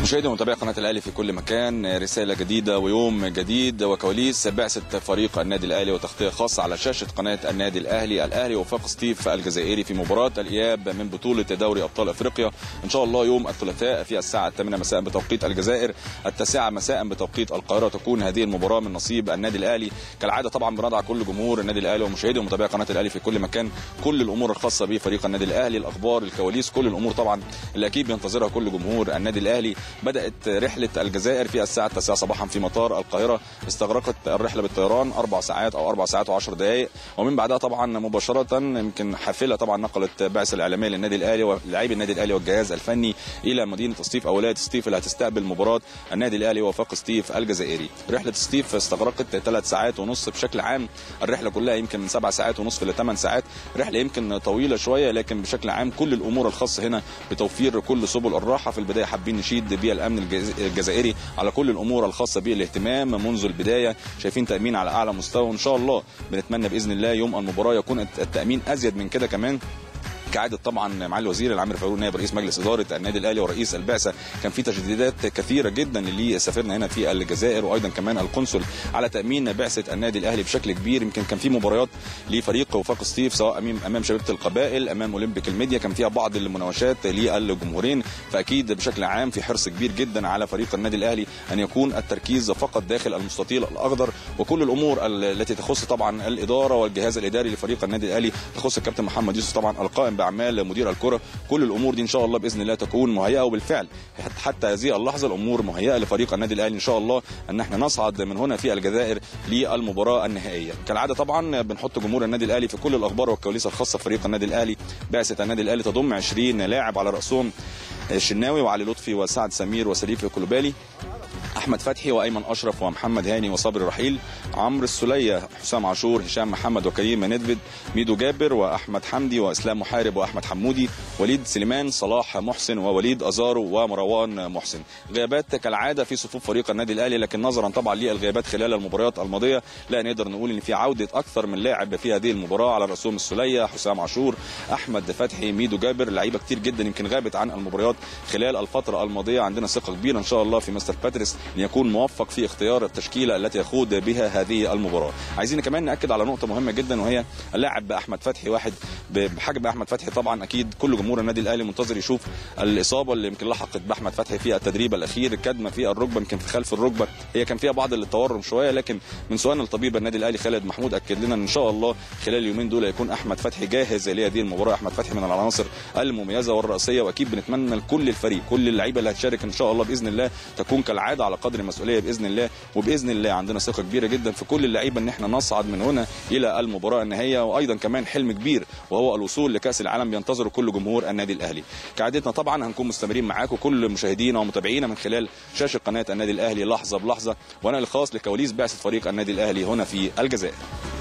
مشاهدي ومتابعي قناه الاهلي في كل مكان رساله جديده ويوم جديد وكواليس بعثه فريق النادي الاهلي وتغطيه خاصه على شاشه قناه النادي الاهلي الاهلي وفاق ستيف الجزائري في مباراه الاياب من بطوله دوري ابطال افريقيا ان شاء الله يوم الثلاثاء في الساعه 8 مساء بتوقيت الجزائر التاسعه مساء بتوقيت القاهره تكون هذه المباراه من نصيب النادي الاهلي كالعاده طبعا بنضع كل جمهور النادي الاهلي ومشاهدي ومتابعي قناه الاهلي في كل مكان كل الامور الخاصه بفريق النادي الاهلي الاخبار الكواليس كل الامور طبعا اللي اكيد بينتظرها كل جمهور النادي الاهلي بدات رحله الجزائر في الساعه 9 صباحا في مطار القاهره استغرقت الرحله بالطيران اربع ساعات او اربع ساعات و10 دقائق ومن بعدها طبعا مباشره يمكن حافله طبعا نقلت بعثه الاعلاميه للنادي الاهلي ولاعبي النادي الاهلي والجهاز الفني الى مدينه سطيف او ولايه سطيف اللي هتستقبل مباراه النادي الاهلي وفاق سطيف الجزائري رحله سطيف استغرقت ثلاث ساعات ونص بشكل عام الرحله كلها يمكن من سبع ساعات ونصف لثمان ساعات رحله يمكن طويله شويه لكن بشكل عام كل الامور الخاصه هنا بتوفير كل سبل الراحه في البدايه حابين نشيد بيها الامن الجزائري على كل الامور الخاصه بالاهتمام منذ البدايه شايفين تامين على اعلى مستوى وان شاء الله بنتمنى باذن الله يوم المباراه يكون التامين ازيد من كده كمان كعاده طبعا معالي الوزير العامر فاروق نائب رئيس مجلس اداره النادي الاهلي ورئيس البعثه كان في تجديدات كثيره جدا اللي سافرنا هنا في الجزائر وايضا كمان القنصل على تامين بعثه النادي الاهلي بشكل كبير يمكن كان في مباريات لفريق وفاق سطيف سواء امام امام شبيبه القبائل امام اولمبيك الميديا كان فيها بعض المناوشات للجمهورين فاكيد بشكل عام في حرص كبير جدا على فريق النادي الاهلي ان يكون التركيز فقط داخل المستطيل الاخضر وكل الامور التي تخص طبعا الاداره والجهاز الاداري لفريق النادي الاهلي تخص الكابتن محمد يوسف طبعا القائم باعمال مدير الكره كل الامور دي ان شاء الله باذن الله تكون مهيئه وبالفعل حتى هذه اللحظه الامور مهيئه لفريق النادي الاهلي ان شاء الله ان احنا نصعد من هنا في الجزائر للمباراه النهائيه كالعاده طبعا بنحط جمهور النادي الاهلي في كل الاخبار والكواليس الخاصه بفريق النادي الاهلي بعثه النادي الاهلي تضم 20 لاعب على راسهم الشناوي وعلي لطفي وسعد سمير وسليف كلوبالي احمد فتحي وايمن اشرف ومحمد هاني وصبري رحيل عمرو السليه حسام عاشور هشام محمد وكريم ندفد ميدو جابر واحمد حمدي واسلام محارب واحمد حمودي وليد سليمان صلاح محسن ووليد ازارو ومروان محسن غيابات كالعاده في صفوف فريق النادي الاهلي لكن نظرا طبعا للغيابات خلال المباريات الماضيه لا نقدر نقول ان في عوده اكثر من لاعب في هذه المباراه على راسهم السليه حسام عاشور احمد فتحي ميدو جابر لعيبه كتير جدا يمكن غابت عن المباريات خلال الفتره الماضيه عندنا ثقه كبيره ان شاء الله في مستر باتريس ان يكون موفق في اختيار التشكيله التي يخوض بها هذه المباراه عايزين كمان ناكد على نقطه مهمه جدا وهي اللاعب احمد فتحي واحد بحجم احمد فتحي طبعا اكيد كل جمهور النادي الاهلي منتظر يشوف الاصابه اللي يمكن لحقت باحمد فتحي في التدريب الاخير الكدمه في الركبه يمكن في خلف الركبه هي كان فيها بعض التورم شويه لكن من سؤالنا لطبيب النادي الاهلي خالد محمود اكد لنا ان شاء الله خلال اليومين دول يكون احمد فتحي جاهز لهذه المباراه احمد فتحي من العناصر المميزه والرئيسيه واكيد بنتمنى لكل الفريق كل اللعيبه اللي هتشارك ان شاء الله باذن الله تكون كالعاده على قدر المسؤوليه باذن الله وباذن الله عندنا ثقه كبيره جدا في كل اللعيبه ان احنا نصعد من هنا الى المباراه النهائيه وايضا كمان حلم كبير وهو الوصول لكاس العالم بينتظره كل جمهور النادي الاهلي كعادتنا طبعا هنكون مستمرين معاكم كل مشاهدينا ومتابعينا من خلال شاشه قناه النادي الاهلي لحظه بلحظه وانا الخاص لكواليس بعثه فريق النادي الاهلي هنا في الجزائر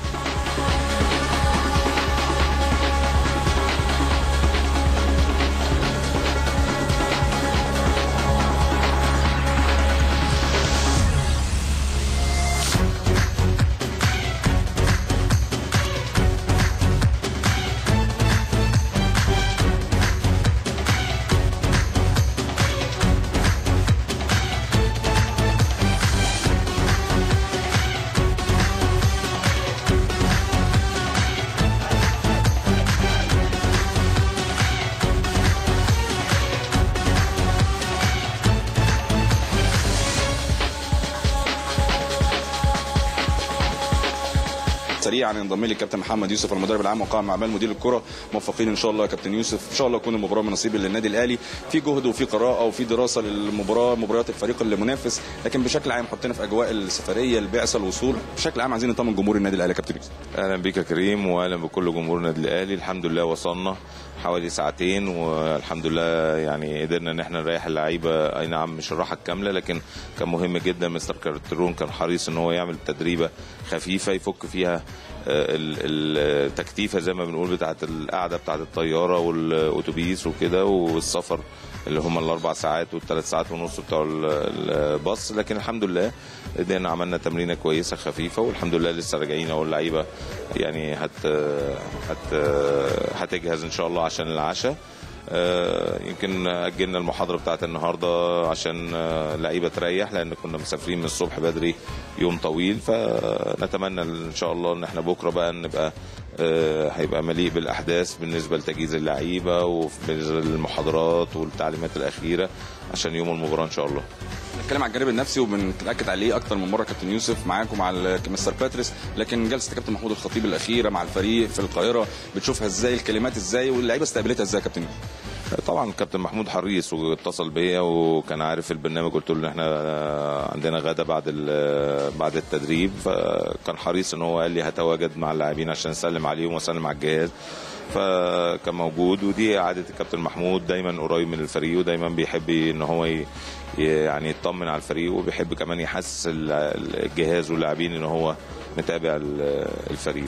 سريعا ينضم لي الكابتن محمد يوسف المدرب العام وقائم اعمال مدير الكره موفقين ان شاء الله يا كابتن يوسف ان شاء الله تكون المباراه من نصيب للنادي الاهلي في جهد وفي قراءه وفي دراسه للمباراه مباريات الفريق المنافس لكن بشكل عام حطينا في اجواء السفريه البعثه الوصول بشكل عام عايزين نطمن جمهور النادي الاهلي يا كابتن يوسف اهلا بك يا كريم واهلا بكل جمهور النادي الاهلي الحمد لله وصلنا حوالي ساعتين والحمد لله يعني قدرنا ان احنا نريح اللعيبه اي نعم مش الراحه الكامله لكن كان مهم جدا مستر كارترون كان حريص ان هو يعمل تدريبه خفيفه يفك فيها التكتيفه زي ما بنقول بتاعه القعده بتاعه الطياره والاتوبيس وكده والسفر اللي هم الاربع ساعات والثلاث ساعات ونص بتوع الباص لكن الحمد لله قدرنا عملنا تمرينه كويسه خفيفه والحمد لله لسه راجعين اهو اللعيبه يعني هت هت هتجهز ان شاء الله عشان العشاء آه، يمكن اجلنا المحاضره بتاعت النهارده عشان آه، اللعيبه تريح لان كنا مسافرين من الصبح بدري يوم طويل فنتمنى ان شاء الله ان احنا بكره بقى نبقى آه، هيبقى مليء بالاحداث بالنسبه لتجهيز اللعيبه وبالنسبه للمحاضرات والتعليمات الاخيره عشان يوم المباراه ان شاء الله نتكلم عن الجانب النفسي وبنتاكد عليه اكتر من مره كابتن يوسف معاك ومع ال- مستر باتريس لكن جلسه كابتن محمود الخطيب الاخيره مع الفريق في القاهره بتشوفها ازاي الكلمات ازاي واللعيبه استقبلتها ازاي يا كابتن يوسف طبعا كابتن محمود حريص واتصل بيا وكان عارف البرنامج قلت له ان احنا عندنا غدا بعد ال- بعد التدريب فكان حريص ان هو قال لي هتواجد مع اللاعبين عشان اسلم عليهم واسلم على الجهاز فكان موجود ودي عاده الكابتن محمود دايما قريب من الفريق ودايما بيحب ان هو ي- يعني يطمن على الفريق وبيحب كمان يحسس ال- الجهاز واللاعبين ان هو متابع ال- الفريق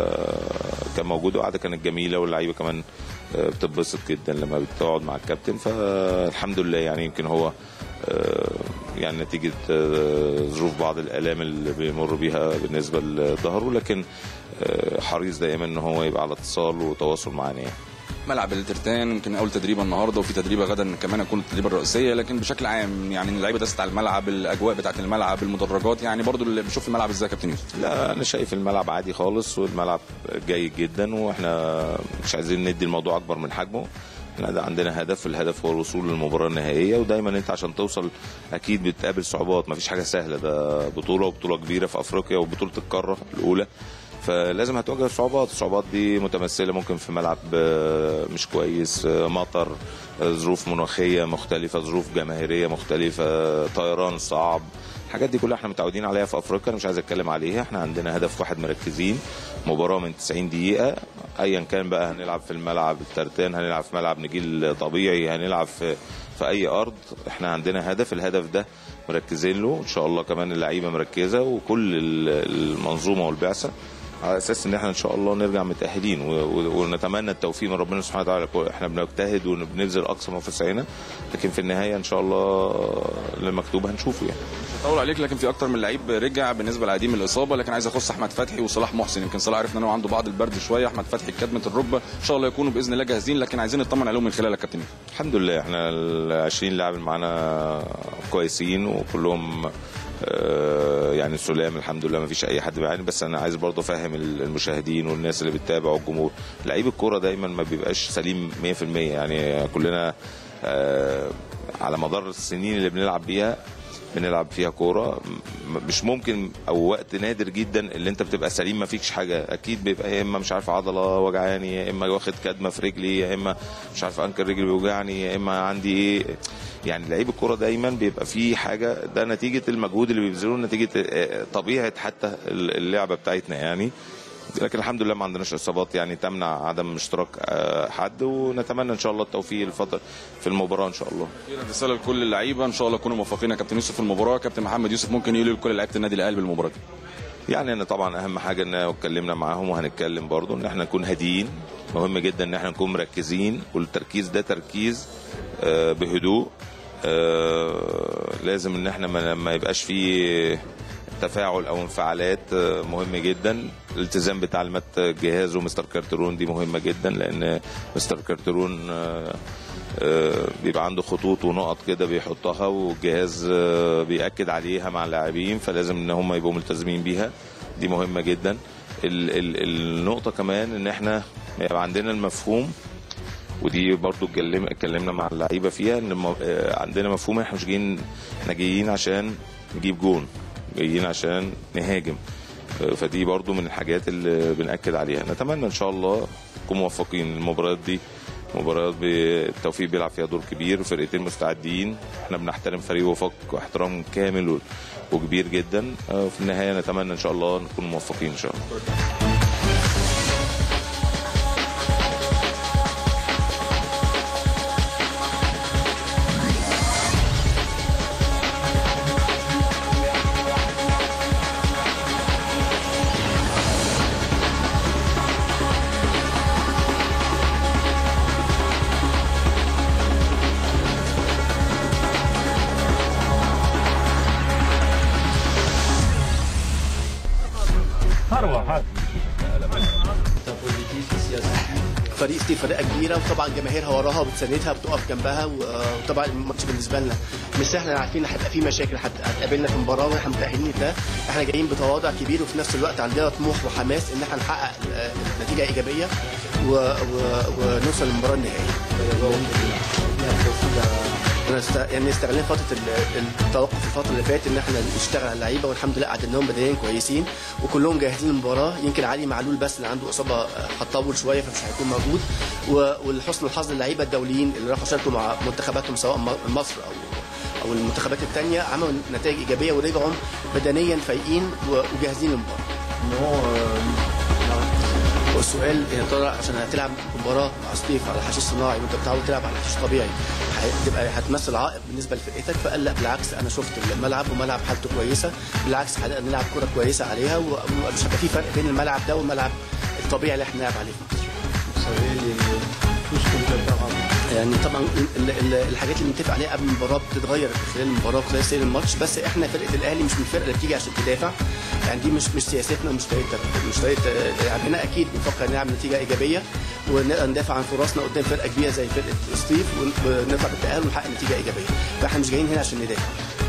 فكان موجود وقعده كانت جميله واللعيبه كمان بتتبسط جدا لما بتقعد مع الكابتن فالحمد لله يعني يمكن هو آه، يعني نتيجة آه، ظروف بعض الآلام اللي بيمر بيها بالنسبة لظهره لكن آه، حريص دائما ان هو يبقى على اتصال وتواصل معانا يعني. ملعب الترتان يمكن اول تدريبه النهارده وفي تدريبه غدا كمان هتكون التدريبه الرئيسيه لكن بشكل عام يعني اللعيبه دست على الملعب الاجواء بتاعه الملعب المدرجات يعني برضو اللي بيشوف الملعب ازاي يا كابتن يوسف لا انا شايف الملعب عادي خالص والملعب جيد جدا واحنا مش عايزين ندي الموضوع اكبر من حجمه احنا ده عندنا هدف الهدف هو الوصول للمباراه النهائيه ودايما انت عشان توصل اكيد بتقابل صعوبات مفيش حاجه سهله ده بطوله وبطوله كبيره في افريقيا وبطوله القاره الاولى فلازم هتواجه صعوبات الصعوبات دي متمثله ممكن في ملعب آه، مش كويس آه، مطر آه، ظروف مناخيه مختلفه ظروف جماهيريه مختلفه آه، طيران صعب الحاجات دي كلها احنا متعودين عليها في افريقيا انا مش عايز اتكلم عليها احنا عندنا هدف واحد مركزين مباراه من 90 دقيقه ايا كان بقى هنلعب في الملعب الترتان هنلعب في ملعب نجيل طبيعي هنلعب في في اي ارض احنا عندنا هدف الهدف ده مركزين له ان شاء الله كمان اللعيبه مركزه وكل ال- المنظومه والبعثه على اساس ان احنا ان شاء الله نرجع متاهلين و- و- ونتمنى التوفيق من ربنا سبحانه وتعالى احنا بنجتهد وبنبذل اقصى ما في وسعنا لكن في النهايه ان شاء الله اللي مكتوب هنشوفه يعني طول عليك لكن في اكتر من لعيب رجع بالنسبه لعديم الاصابه لكن عايز اخص احمد فتحي وصلاح محسن يمكن صلاح عرفنا ان هو عنده بعض البرد شويه احمد فتحي كدمه الركبه ان شاء الله يكونوا باذن الله جاهزين لكن عايزين نطمن عليهم من خلالك يا كابتن يوسف. الحمد لله احنا ال 20 لاعب اللي معانا كويسين وكلهم آه، يعني سلام الحمد لله ما فيش اي حد بيعاني بس انا عايز برضه افهم المشاهدين والناس اللي بتتابع والجمهور لعيب الكوره دايما ما بيبقاش سليم 100% يعني كلنا آه، على مدار السنين اللي بنلعب بيها بنلعب فيها كوره م- مش ممكن او وقت نادر جدا اللي انت بتبقى سليم ما فيكش حاجه اكيد بيبقى يا اما مش عارف عضله وجعاني يا اما واخد كدمه في رجلي يا اما مش عارف انكر رجلي بيوجعني يا اما عندي ايه يعني لعيب الكوره دايما بيبقى فيه حاجه ده نتيجه المجهود اللي بيبذلوه نتيجه آه، طبيعه حتى اللعبه بتاعتنا يعني لكن الحمد لله ما عندناش اصابات يعني تمنع عدم اشتراك آه، حد ونتمنى ان شاء الله التوفيق الفتره في المباراه ان شاء الله أخيراً رساله لكل اللعيبه ان شاء الله يكونوا موفقين يا كابتن يوسف في المباراه كابتن محمد يوسف ممكن يقول لكل لعيبه النادي الاهلي بالمباراه دي يعني انا طبعا اهم حاجه ان اتكلمنا معاهم وهنتكلم برضو ان احنا نكون هاديين مهم جدا ان احنا نكون مركزين والتركيز ده تركيز آه، بهدوء آه، لازم ان احنا ما ما يبقاش فيه تفاعل او انفعالات آه، مهم جدا الالتزام بتعليمات الجهاز ومستر كارترون دي مهمه جدا لان مستر كارترون آه، آه، بيبقى عنده خطوط ونقط كده بيحطها والجهاز آه، بيأكد عليها مع اللاعبين فلازم ان هم يبقوا ملتزمين بيها دي مهمه جدا ال ال النقطه كمان ان احنا يبقى عندنا المفهوم ودي برضو اتكلم- اتكلمنا مع اللعيبه فيها ان م- آه، عندنا مفهوم احنا مش جايين احنا جايين عشان نجيب جون جايين عشان نهاجم آه، فدي برضو من الحاجات اللي بنأكد عليها نتمنى ان شاء الله نكون موفقين المباريات دي مباريات بالتوفيق بيلعب فيها دور كبير فرقتين مستعدين احنا بنحترم فريق وفق واحترام كامل و- وكبير جدا آه، وفي النهايه نتمنى ان شاء الله نكون موفقين ان شاء الله ثروة هذا ta politique ici à فريق ستيف فرقه كبيره وطبعا جماهيرها وراها وبتساندها وبتقف جنبها وطبعا الماتش بالنسبه لنا مش سهل احنا عارفين هيبقى في مشاكل هتقابلنا في المباراه واحنا متاهلين لده احنا جايين بتواضع كبير وفي نفس الوقت عندنا طموح وحماس ان احنا نحقق نتيجه ايجابيه و... و... ونوصل للمباراه النهائيه يعني استغلنا فتره التوقف الفتره اللي فاتت ان احنا نشتغل على اللعيبه والحمد لله عددناهم بدنيا كويسين وكلهم جاهزين للمباراه يمكن علي معلول بس اللي عنده اصابه هتطول شويه فمش هيكون موجود ولحسن الحظ اللعيبه الدوليين اللي راحوا شاركوا مع منتخباتهم سواء مصر او او المنتخبات الثانيه عملوا نتائج ايجابيه ورجعوا بدنيا فايقين وجاهزين للمباراه. والسؤال يا ترى عشان هتلعب مباراه مع ستيف على حشيش صناعي وانت بتحاول تلعب على حشيش طبيعي هتبقى هتمثل عائق بالنسبه لفرقتك فقال لا بالعكس انا شفت الملعب وملعب حالته كويسه بالعكس هنلعب كره كويسه عليها ومش هيبقى في فرق بين الملعب ده والملعب الطبيعي اللي احنا بنلعب عليه يعني طبعا الحاجات اللي بنتفق عليها قبل المباراه بتتغير خلال المباراه خلال سير الماتش بس احنا فرقه الاهلي مش من الفرقه اللي بتيجي عشان تدافع يعني دي مش مش سياستنا ومش طريقه مش طريقه لعبنا اكيد بنفكر نلعب نتيجه ايجابيه وندافع عن فرصنا قدام فرقه كبيره زي فرقه ستيف ونطلع بالتاهل ونحقق نتيجه ايجابيه فاحنا مش جايين هنا عشان ندافع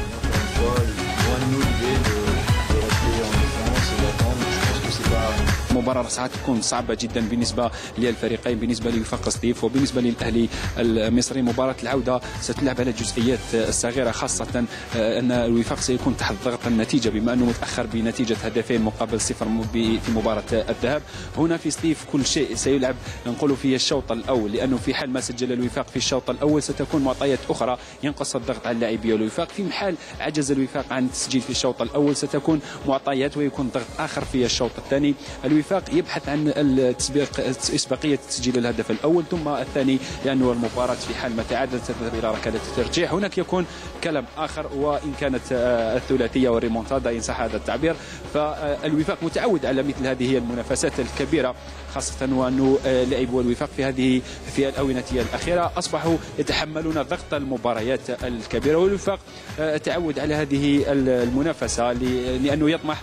مباراة ستكون صعبة جدا بالنسبة للفريقين بالنسبة لوفاق ستيف وبالنسبة للأهلي المصري مباراة العودة ستلعب على الجزئيات الصغيرة خاصة أن الوفاق سيكون تحت ضغط النتيجة بما أنه متأخر بنتيجة هدفين مقابل صفر في مباراة الذهاب هنا في ستيف كل شيء سيلعب نقول في الشوط الأول لأنه في حال ما سجل الوفاق في الشوط الأول ستكون معطيات أخرى ينقص الضغط على لاعبي الوفاق في حال عجز الوفاق عن التسجيل في الشوط الأول ستكون معطيات ويكون ضغط آخر في الشوط الثاني الوفاق يبحث عن التسبيق اسبقيه تسجيل الهدف الاول ثم الثاني لانه المباراه في حال ما تعادلت تذهب الى ركلات الترجيح هناك يكون كلام اخر وان كانت الثلاثيه والريمونتادا ان صح هذا التعبير فالوفاق متعود على مثل هذه المنافسات الكبيره خاصه وانه لاعبو الوفاق في هذه في الاونه الاخيره اصبحوا يتحملون ضغط المباريات الكبيره والوفاق تعود على هذه المنافسه لانه يطمح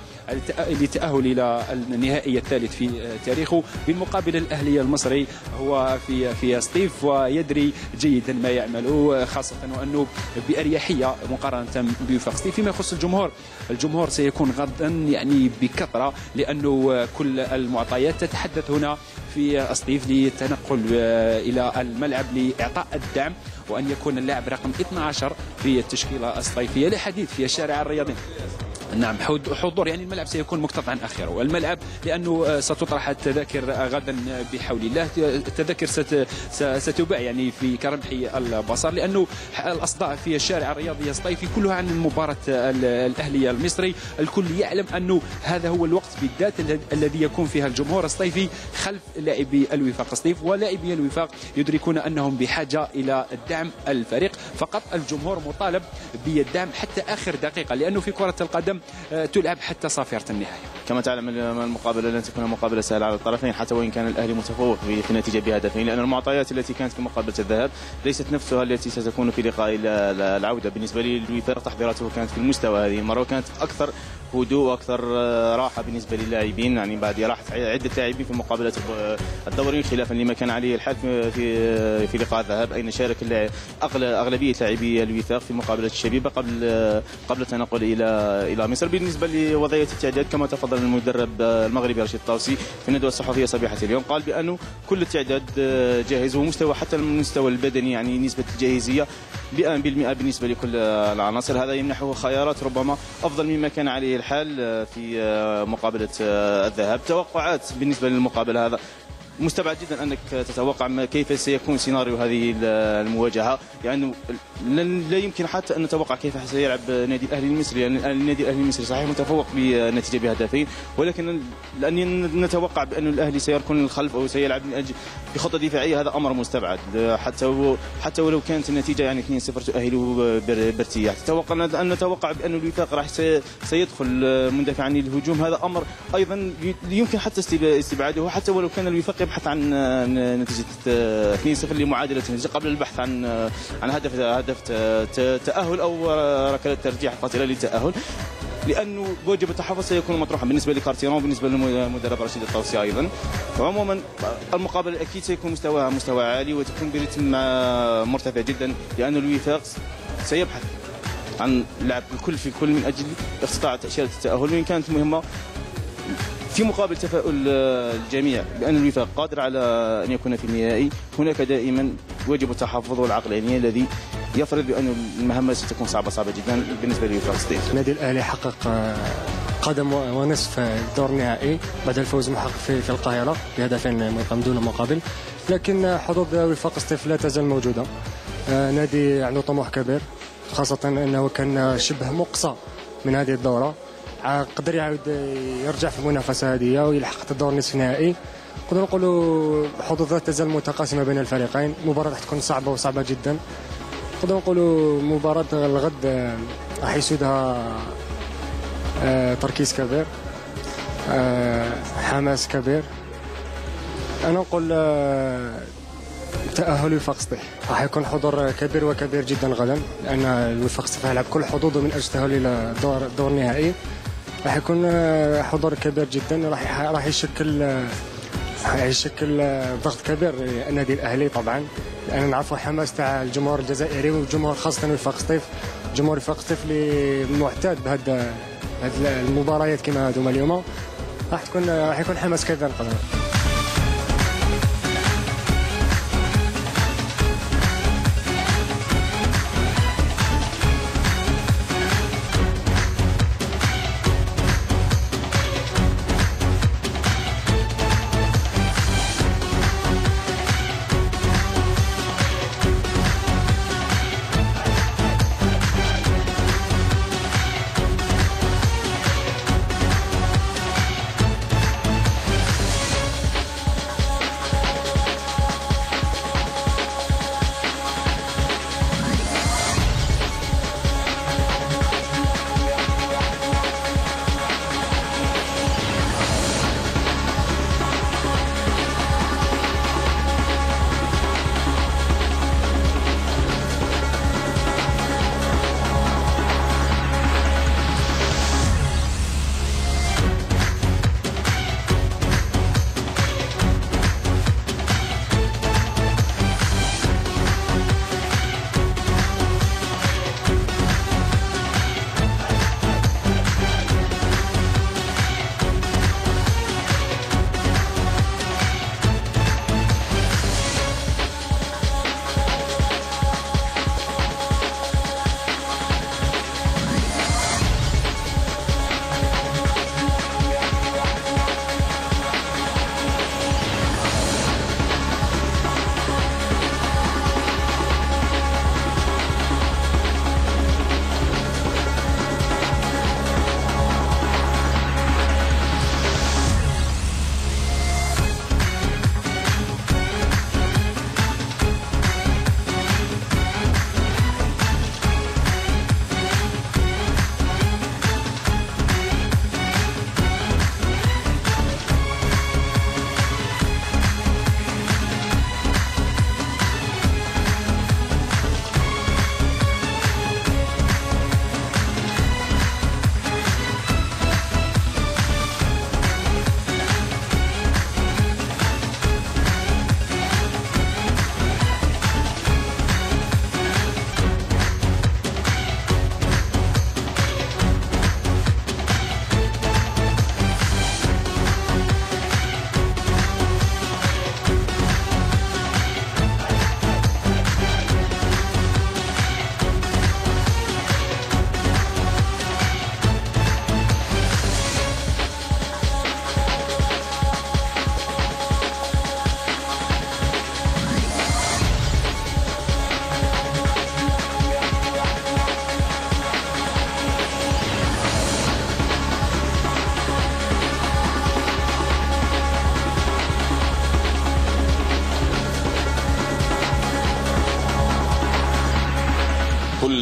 للتأهل إلى النهائي الثالث في تاريخه بالمقابل الأهلي المصري هو في في ستيف ويدري جيدا ما يعمل خاصة وأنه بأريحية مقارنة بوفاق ستيف فيما يخص الجمهور الجمهور سيكون غدا يعني بكثرة لأنه كل المعطيات تتحدث هنا في ستيف للتنقل إلى الملعب لإعطاء الدعم وأن يكون اللاعب رقم 12 في التشكيلة الصيفية لحديث في الشارع الرياضي نعم حضور يعني الملعب سيكون مكتظ عن اخره الملعب لانه ستطرح التذاكر غدا بحول الله التذاكر ستباع يعني في كرمح البصر لانه الاصداء في الشارع الرياضي الصيفي كلها عن مباراه الاهلي المصري الكل يعلم انه هذا هو الوقت بالذات الذي يكون فيها الجمهور الصيفي خلف لاعبي الوفاق الصيف ولاعبي الوفاق يدركون انهم بحاجه الى دعم الفريق فقط الجمهور مطالب بالدعم حتى اخر دقيقه لانه في كره القدم تلعب حتى صافرة النهاية كما تعلم المقابلة لن تكون مقابلة سهلة على الطرفين حتى وإن كان الأهلي متفوق في النتيجة بهدفين لأن المعطيات التي كانت في مقابلة الذهاب ليست نفسها التي ستكون في لقاء العودة بالنسبة لي الوفاق تحضيراته كانت في المستوى هذه المرة وكانت أكثر هدوء واكثر راحه بالنسبه للاعبين يعني بعد راحه عده لاعبين في مقابله الدوري خلافا لما كان عليه الحال في في لقاء الذهاب اين شارك اغلبيه لاعبي الوفاق في مقابله الشبيبه قبل قبل التنقل الى الى مصر بالنسبه لوضعيه التعداد كما تفضل المدرب المغربي رشيد طاوسي في الندوه الصحفيه صبيحه اليوم قال بانه كل التعداد جاهز ومستوى حتى المستوى البدني يعني نسبه الجاهزيه 100% بالنسبه لكل العناصر هذا يمنحه خيارات ربما افضل مما كان عليه الحال في مقابله الذهاب توقعات بالنسبه للمقابله هذا مستبعد جدا انك تتوقع كيف سيكون سيناريو هذه المواجهه يعني لا يمكن حتى ان نتوقع كيف سيلعب نادي الاهلي المصري لان يعني النادي الاهلي المصري صحيح متفوق بنتيجه بهدفين ولكن لاني نتوقع بان الاهلي سيركن الخلف او سيلعب بخطه دفاعيه هذا امر مستبعد حتى حتى ولو كانت النتيجه يعني 2-0 تؤهله بارتياح تتوقع ان نتوقع بان الوفاق راح سيدخل مندفعا للهجوم هذا امر ايضا يمكن حتى استبعاده حتى ولو كان الوفاق يبحث عن نتيجه 2-0 لمعادله النتيجه قبل البحث عن عن هدف هدف تاهل او ركله ترجيح قاتله للتاهل لانه بوجب التحفظ سيكون مطروحا بالنسبه لكارتيرون وبالنسبه للمدرب رشيد الطوسي ايضا عموما المقابله اكيد سيكون مستواها مستوى عالي وتكون برتم مرتفع جدا لان الوفاق سيبحث عن لعب الكل في الكل من اجل استطاعه تاشيره التاهل وان كانت مهمه في مقابل تفاؤل الجميع بان الوفاق قادر على ان يكون في النهائي هناك دائما واجب التحفظ والعقلانيه الذي يفرض بان المهمه ستكون صعبه صعبه جدا بالنسبه لوفاق ستيف النادي الاهلي حقق آه، قدم ونصف الدور النهائي بعد الفوز المحقق في, في القاهره بهدفين مقام دون مقابل لكن حظوظ وفاق سطيف لا تزال موجوده آه، نادي عنده طموح كبير خاصه انه كان شبه مقصى من هذه الدوره ع- قدر يعاود يرجع في المنافسه هذه ويلحق الدور نصف النهائي نقدر نقولوا حظوظ لا تزال متقاسمه بين الفريقين مباراه راح تكون صعبه وصعبه جدا نقدر نقولوا مباراة الغد آه، راح يسودها آه، تركيز كبير آه، حماس كبير أنا نقول آه، تأهل وفاق سطيح راح يكون حضور كبير وكبير جدا غدا لأن الوفاق سطيح يلعب كل حظوظه من أجل التأهل إلى الدور الدور النهائي راح يكون آه، حضور كبير جدا راح يح- راح يشكل آه، يشكل آه، ضغط كبير للنادي الاهلي طبعا لان نعرفوا حماس تاع الجمهور الجزائري والجمهور خاصه وفاق سطيف جمهور وفاق سطيف اللي معتاد بهذا هاد المباريات كما هذوما اليوم راح تكون راح يكون حماس كبير نقدر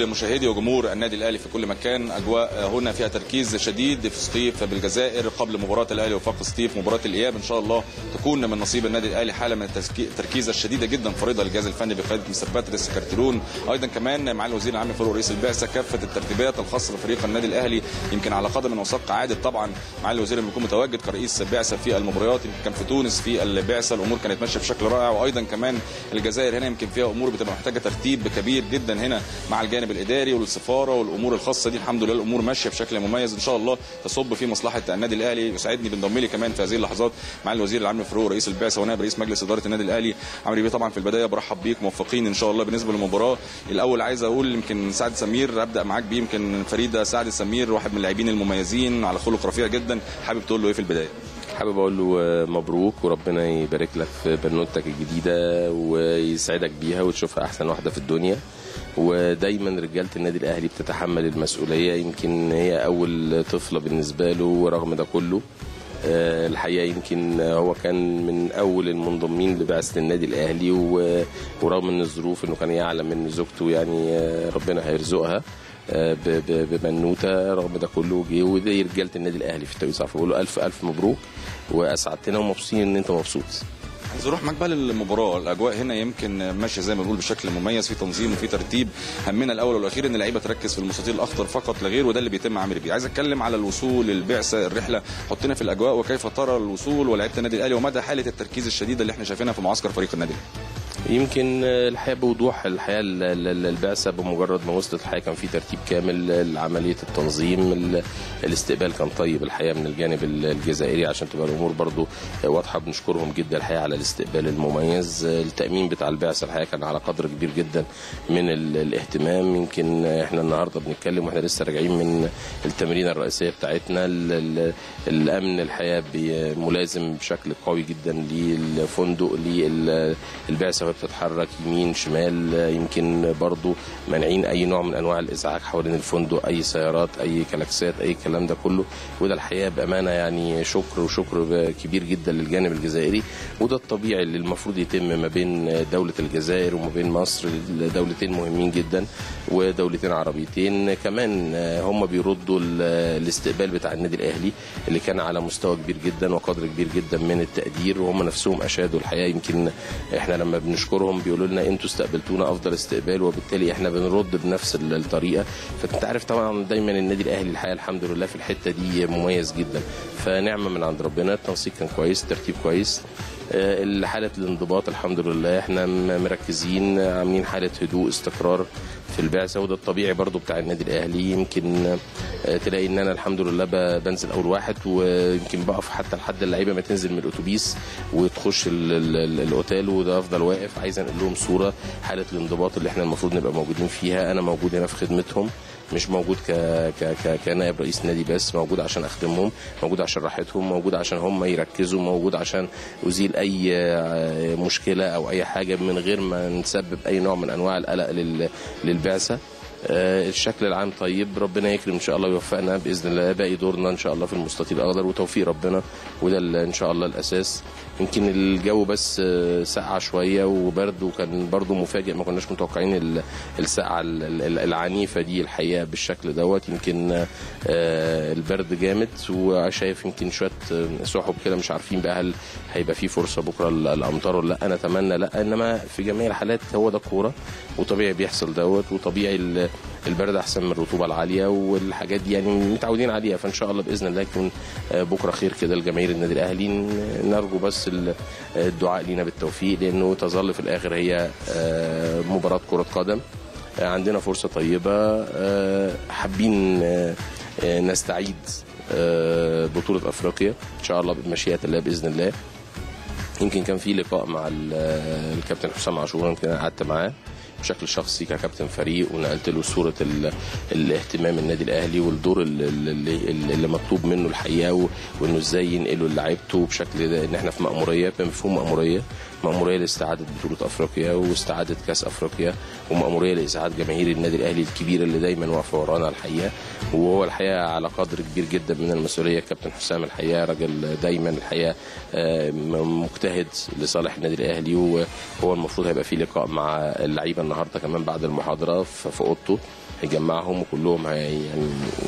كل مشاهدي وجمهور النادي الاهلي في كل مكان اجواء هنا فيها تركيز شديد في سطيف بالجزائر قبل مباراه الاهلي وفاق سطيف مباراه الاياب ان شاء الله تكون من نصيب النادي الاهلي حاله من التركيز الشديده جدا فرضها الجهاز الفني بقياده مستر باتريس كارتيرون ايضا كمان مع الوزير العام فاروق رئيس البعثه كافه الترتيبات الخاصه بفريق النادي الاهلي يمكن على قدم وساق عادل طبعا مع الوزير اللي بيكون متواجد كرئيس بعثه في المباريات يمكن كان في تونس في البعثه الامور كانت ماشيه بشكل رائع وايضا كمان الجزائر هنا يمكن فيها امور بتبقى محتاجه ترتيب كبير جدا هنا مع الجانب الاداري والسفاره والامور الخاصه دي الحمد لله الامور ماشيه بشكل مميز ان شاء الله تصب في مصلحه النادي الاهلي يسعدني بانضم لي كمان في هذه اللحظات مع الوزير العام فاروق رئيس البعثه ونائب رئيس مجلس اداره النادي الاهلي عمرو بيه طبعا في البدايه برحب بيك موفقين ان شاء الله بالنسبه للمباراه الاول عايز اقول يمكن سعد سمير ابدا معاك بيه يمكن فريده سعد سمير واحد من اللاعبين المميزين على خلق رفيع جدا حابب تقول له ايه في البدايه حابب اقول له مبروك وربنا يبارك لك في بنوتك الجديده ويسعدك بيها وتشوفها احسن واحده في الدنيا ودايما رجاله النادي الاهلي بتتحمل المسؤوليه يمكن هي اول طفله بالنسبه له ورغم ده كله الحقيقه يمكن هو كان من اول المنضمين لبعثه النادي الاهلي ورغم ان الظروف انه كان يعلم ان زوجته يعني ربنا هيرزقها ببنوته رغم ده كله جه ودي رجاله النادي الاهلي في التوقيت صعب بقول له الف الف مبروك واسعدتنا ومبسوطين ان انت مبسوط عايز اروح معاك بقى للمباراه الاجواء هنا يمكن ماشيه زي ما بنقول بشكل مميز في تنظيم وفي ترتيب همنا الاول والاخير ان اللعيبه تركز في المستطيل الاخضر فقط لا غير وده اللي بيتم عامر بيه عايز اتكلم على الوصول البعثه الرحله حطنا في الاجواء وكيف ترى الوصول ولاعيبه النادي الاهلي ومدى حاله التركيز الشديده اللي احنا شايفينها في معسكر فريق النادي يمكن الحقيقه بوضوح الحقيقه البعثه بمجرد ما وصلت الحقيقه كان في ترتيب كامل لعمليه التنظيم الاستقبال كان طيب الحقيقه من الجانب الجزائري عشان تبقى الامور برضو واضحه بنشكرهم جدا الحقيقه على الاستقبال المميز التامين بتاع البعثه الحقيقه كان على قدر كبير جدا من الاهتمام يمكن احنا النهارده بنتكلم واحنا لسه راجعين من التمرين الرئيسيه بتاعتنا الامن الحقيقه ملازم بشكل قوي جدا للفندق للبعثه بتتحرك يمين شمال يمكن برضو مانعين اي نوع من انواع الازعاج حوالين الفندق اي سيارات اي كلاكسات اي الكلام ده كله وده الحقيقه بامانه يعني شكر وشكر كبير جدا للجانب الجزائري وده الطبيعي اللي المفروض يتم ما بين دوله الجزائر وما بين مصر دولتين مهمين جدا ودولتين عربيتين كمان هم بيردوا الاستقبال بتاع النادي الاهلي اللي كان على مستوى كبير جدا وقدر كبير جدا من التقدير وهم نفسهم اشادوا الحقيقه يمكن احنا لما بنشكرهم بيقولوا لنا انتوا استقبلتونا افضل استقبال وبالتالي احنا بنرد بنفس الطريقه فانت عارف طبعا دايما النادي الاهلي الحقيقه الحمد لله في الحته دي مميز جدا فنعمه من عند ربنا التنسيق كان كويس الترتيب كويس حالة الانضباط الحمد لله احنا مركزين عاملين حالة هدوء استقرار في البعثة وده الطبيعي برضو بتاع النادي الأهلي يمكن تلاقي ان انا الحمد لله بنزل اول واحد ويمكن بقف حتى لحد اللعيبة ما تنزل من الاتوبيس وتخش الاوتيل وده افضل واقف عايز انقل لهم صورة حالة الانضباط اللي احنا المفروض نبقى موجودين فيها انا موجود هنا في خدمتهم مش موجود ك... ك... ك... كنائب رئيس نادي بس موجود عشان اخدمهم موجود عشان راحتهم موجود عشان هم يركزوا موجود عشان ازيل اي مشكله او اي حاجه من غير ما نسبب اي نوع من انواع القلق لل... للبعثه الشكل العام طيب ربنا يكرم ان شاء الله ويوفقنا باذن الله باقي دورنا ان شاء الله في المستطيل الاخضر وتوفيق ربنا وده ان شاء الله الاساس يمكن الجو بس سقع شويه وبرد وكان برضو مفاجئ ما كناش متوقعين السقعه العنيفه دي الحقيقه بالشكل دوت يمكن البرد جامد وشايف يمكن شويه سحب كده مش عارفين بقى هل هيبقى في فرصه بكره الامطار ولا لا انا اتمنى لا انما في جميع الحالات هو ده كوره وطبيعي بيحصل دوت وطبيعي البرد احسن من الرطوبه العاليه والحاجات دي يعني متعودين عليها فان شاء الله باذن الله يكون بكره خير كده لجماهير النادي الاهلي نرجو بس الدعاء لينا بالتوفيق لانه تظل في الاخر هي مباراه كره قدم عندنا فرصه طيبه حابين نستعيد بطوله افريقيا ان شاء الله بمشيئه الله باذن الله يمكن كان في لقاء مع الكابتن حسام عاشور يمكن انا قعدت معاه بشكل شخصي ككابتن فريق ونقلت له صوره ال... الاهتمام النادي الاهلي والدور اللي, اللي, اللي مطلوب منه الحقيقه و... وانه ازاي ينقله لعيبته بشكل ده ان احنا في مأموريه بمفهوم مأموريه مأمورية لاستعادة بطولة أفريقيا واستعادة كأس أفريقيا ومأمورية لإسعاد جماهير النادي الأهلي الكبيرة اللي دايما واقفة ورانا الحقيقة وهو الحقيقة على قدر كبير جدا من المسؤولية كابتن حسام الحقيقة راجل دايما الحقيقة آه، مجتهد لصالح النادي الأهلي وهو المفروض هيبقى فيه لقاء مع اللعيبة النهاردة كمان بعد المحاضرة في في أوضته هيجمعهم وكلهم هي يعني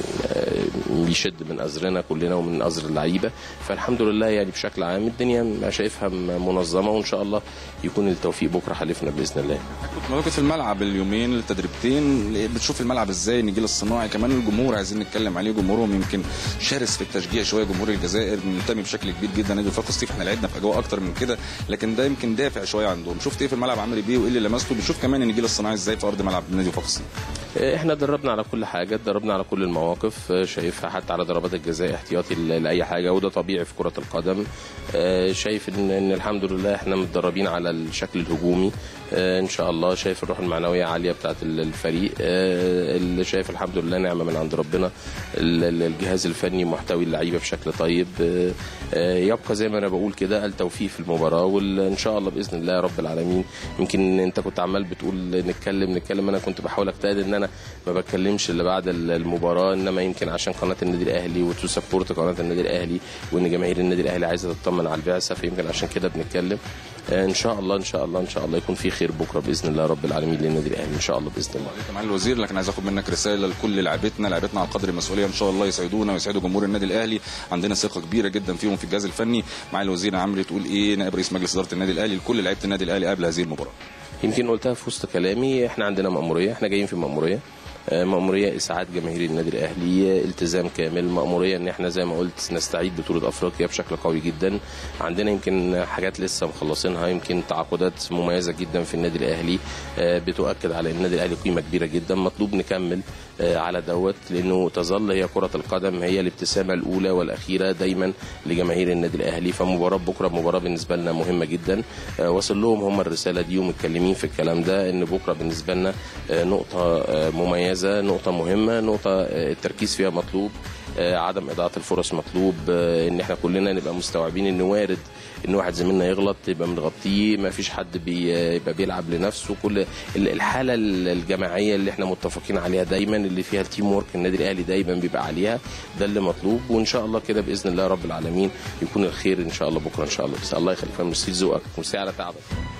آه، بيشد من ازرنا كلنا ومن ازر اللعيبه فالحمد لله يعني بشكل عام الدنيا ما شايفها منظمه وان شاء الله يكون التوفيق بكره حلفنا باذن الله كنت موجود في الملعب اليومين التدريبتين بتشوف الملعب ازاي النجيل الصناعي كمان الجمهور عايزين نتكلم عليه جمهورهم يمكن شرس في التشجيع شويه جمهور الجزائر منتمي بشكل كبير جدا نادي وفاق سطيف احنا لعبنا في اجواء اكتر من كده لكن ده يمكن دافع شويه عندهم شفت ايه في الملعب عامل بيه وايه اللي لمسته بتشوف كمان النجيل الصناعي ازاي في ارض ملعب نادي وفاق سطيف احنا دربنا على كل حاجه دربنا على كل المواقف آه، شايفها حتى على ضربات الجزاء احتياطي ل- لاي حاجه وده طبيعي في كره القدم آه، شايف ان ان الحمد لله احنا متدربين على الشكل الهجومي آه، ان شاء الله شايف الروح المعنويه عاليه بتاعه ال- الفريق آه، اللي شايف الحمد لله نعمه من عند ربنا ال- ال- الجهاز الفني محتوي اللعيبه بشكل طيب آه، آه، يبقى زي ما انا بقول كده التوفيق في المباراه وان شاء الله باذن الله رب العالمين يمكن انت كنت عمال بتقول نتكلم نتكلم انا كنت بحاول اجتهد ان انا ما بتكلمش الا بعد ال- المباراه انما يمكن عشان قناه النادي الاهلي وتو سبورت قناه النادي الاهلي وان جماهير النادي الاهلي عايزه تطمن على البعثه فيمكن عشان كده بنتكلم آه، ان شاء الله ان شاء الله ان شاء الله يكون في خير بكره باذن الله رب العالمين للنادي الاهلي ان شاء الله باذن الله عليك يا معالي الوزير لكن عايز اخد منك رساله لكل لعيبتنا لعيبتنا على قدر المسؤوليه ان شاء الله يسعدونا ويسعدوا جمهور النادي الاهلي عندنا ثقه كبيره جدا فيهم في الجهاز الفني معالي الوزير عمرو تقول ايه نائب رئيس مجلس اداره النادي الاهلي لكل لعيبه النادي الاهلي قبل هذه المباراه يمكن قلتها في وسط كلامي احنا عندنا مأمورية احنا جايين في مأمورية آه، مأمورية إسعاد جماهير النادي الأهلي آه، التزام كامل مأمورية إن احنا زي ما قلت نستعيد بطولة أفريقيا بشكل قوي جدا عندنا يمكن حاجات لسه مخلصينها يمكن تعاقدات مميزة جدا في النادي الأهلي آه، بتؤكد على إن النادي الأهلي قيمة كبيرة جدا مطلوب نكمل آه، على دوت لأنه تظل هي كرة القدم هي الابتسامة الأولى والأخيرة دايما لجماهير النادي الأهلي فمباراة بكرة مباراة بالنسبة لنا مهمة جدا آه، وصل لهم هم الرسالة دي ومتكلمين في الكلام ده إن بكرة بالنسبة لنا آه، نقطة آه، مميزة نقطة مهمة نقطة آه، التركيز فيها مطلوب آه، عدم إضاعة الفرص مطلوب آه، إن احنا كلنا نبقى مستوعبين إن وارد إن واحد زميلنا يغلط يبقى متغطيه ما فيش حد بيبقى بيلعب لنفسه كل ال- الحالة الجماعية اللي احنا متفقين عليها دايما اللي فيها التيم وورك النادي الأهلي دايما بيبقى عليها ده اللي مطلوب وإن شاء الله كده بإذن الله رب العالمين يكون الخير إن شاء الله بكرة إن شاء الله بس الله يخليك ميرسي ذوقك ميرسي على تعبك